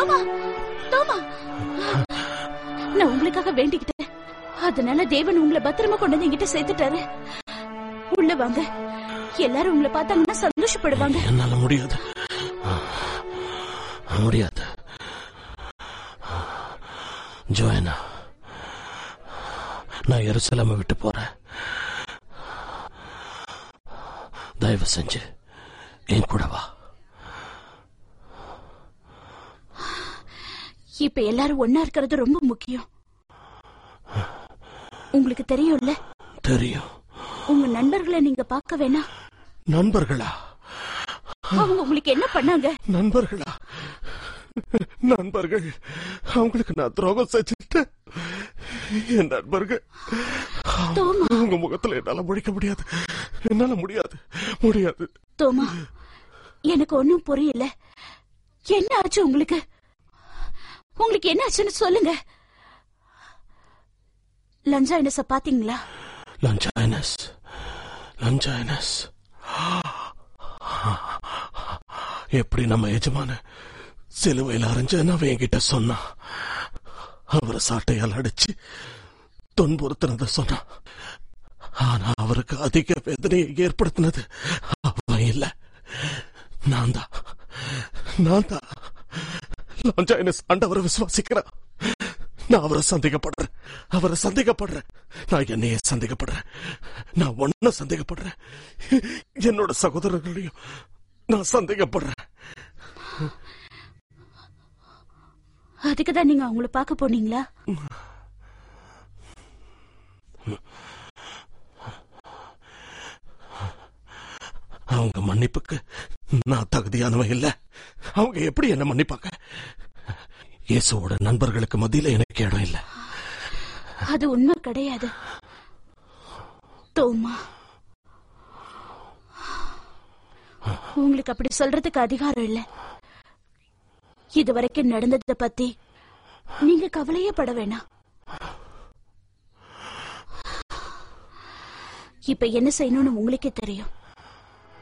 தோமா தோமா நான் உங்களுக்காக வேண்டிக்கிட்டேன் அதனால தேவன் உங்களை பத்திரமா கொண்டு வந்து என்கிட்ட சேர்த்துட்டாரு உள்ள வாங்க எல்லாரும் உங்களை பார்த்தாங்கன்னா சந்தோஷப்படுவாங்க என்னால முடியாது முடியாது ஜோயனா நான் எருசலேமை விட்டு போறேன் தயவு செஞ்சு என் கூட வா இப்ப எல்லாரும் ஒன்னா இருக்கிறது ரொம்ப முக்கியம் உங்களுக்கு தெரியும்ல தெரியும் உங்க நண்பர்களை நீங்க பார்க்க வேணாம் நண்பர்களா அவங்க உங்களுக்கு என்ன பண்ணாங்க நண்பர்களா நண்பர்கள் அவங்களுக்கு நான் துரோகம் செஞ்சுட்டேன் என் நண்பர்கள் தோமா உங்க முகத்துல என்னால முடிக்க முடியாது என்னால முடியாது முடியாது தோமா எனக்கு ஒண்ணும் புரியல என்ன ஆச்சு உங்களுக்கு உங்களுக்கு என்ன ஆச்சுன்னு சொல்லுங்க லஞ்சாயினஸ பாத்தீங்களா லஞ்சாயினஸ் லஞ்சாயினஸ் எப்படி நம்ம எஜமான சிலுவையில் அரைஞ்சன்னு அவன் என்கிட்ட சொன்னான் அவரை சாட்டையால் அடிச்சு துன்புறுத்தினத சொன்னான் ஆனா அவருக்கு அதிக வேதனையை ஏற்படுத்தினது அவன் இல்ல நான் தான் நான் தான் லாஞ்சாயினஸ் ஆண்டவரை விசுவாசிக்கிறான் நான் அவரை சந்தேகப்படுறேன் அவரை சந்தேகப்படுறேன் நான் என்னையே சந்தேகப்படுறேன் நான் ஒன்ன சந்தேகப்படுறேன் என்னோட சகோதரர்களையும் நான் சந்தேகப்படுறேன் அதுக்கு தான் நீங்க அவங்கள பார்க்க போனீங்களா அவங்க மன்னிப்புக்கு நான் தகுதியானவன் இல்ல அவங்க எப்படி என்ன மன்னிப்பாங்க இயேசுவோட நண்பர்களுக்கு மத்தியில எனக்கு இடம் இல்ல அது உண்மை கிடையாது தோமா உங்களுக்கு அப்படி சொல்றதுக்கு அதிகாரம் இல்ல இதுவரைக்கும் நடந்ததை பத்தி நீங்க கவலையே பட வேணாம் இப்ப என்ன செய்யணும்னு உங்களுக்கே தெரியும்